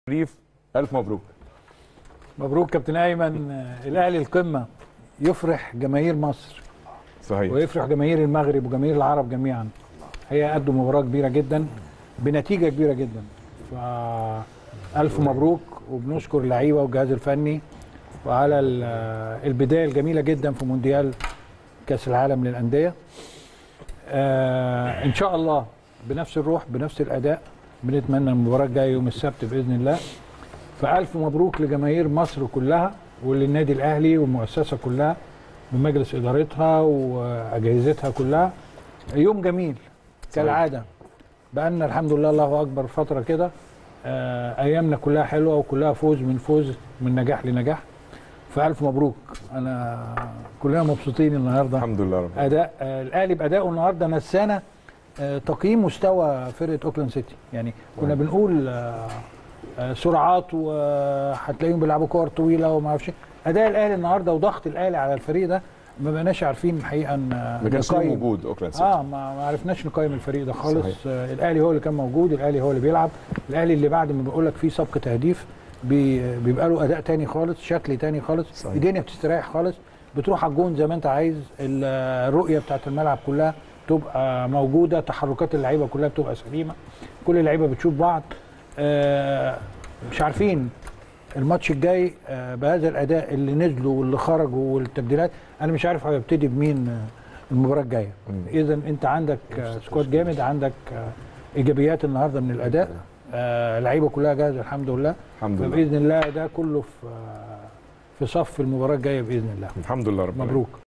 شريف الف مبروك مبروك كابتن ايمن آه، الاهلي القمه يفرح جماهير مصر صحيح ويفرح جماهير المغرب وجماهير العرب جميعا هي قدوا مباراه كبيره جدا بنتيجه كبيره جدا ف الف مبروك وبنشكر اللعيبه والجهاز الفني وعلى ال- البدايه الجميله جدا في مونديال كاس العالم للانديه آه ان شاء الله بنفس الروح بنفس الاداء بنتمنى المباراه الجايه يوم السبت باذن الله فالف مبروك لجماهير مصر كلها وللنادي الاهلي والمؤسسه كلها بمجلس ادارتها واجهزتها كلها يوم جميل كالعاده بقالنا الحمد لله الله اكبر فتره كده آه، ايامنا كلها حلوه وكلها فوز من فوز من نجاح لنجاح فالف مبروك انا كلنا مبسوطين النهارده الحمد لله رب اداء آه، الاهلي بادائه النهارده نسانا آه، تقييم مستوى فرقه اوكلاند سيتي يعني كنا بنقول آه، آه، سرعات وهتلاقيهم بيلعبوا كور طويله وما اعرفش إيه. اداء الاهلي النهارده وضغط الاهلي على الفريق ده ما بقناش عارفين الحقيقه ان ما كانش له نقيم. وجود اوكلاند سيتي اه ما ما عرفناش نقيم الفريق ده خالص صحيح. آه الاهلي هو اللي كان موجود الاهلي هو اللي بيلعب الاهلي اللي بعد ما بقول لك فيه سبق تهديف بي بيبقى له اداء تاني خالص شكل تاني خالص صحيح. الدنيا بتستريح خالص بتروح على الجون زي ما انت عايز ال- الرؤيه بتاعت الملعب كلها تبقى موجوده تحركات اللعيبه كلها بتبقى سليمه كل اللعيبه بتشوف بعض آه مش عارفين الماتش الجاي آه بهذا الاداء اللي نزلوا واللي خرجوا والتبديلات انا مش عارف هيبتدي بمين آه، المباراه الجايه مم. اذا انت عندك آه، سكواد جامد عندك آه، ايجابيات النهارده من الاداء آه، لعيبه كلها جاهزه الحمد لله الحمد لله فباذن الله ده كله في آه، في صف المباراه الجايه باذن الله الحمد لله رب العالمين. مبروك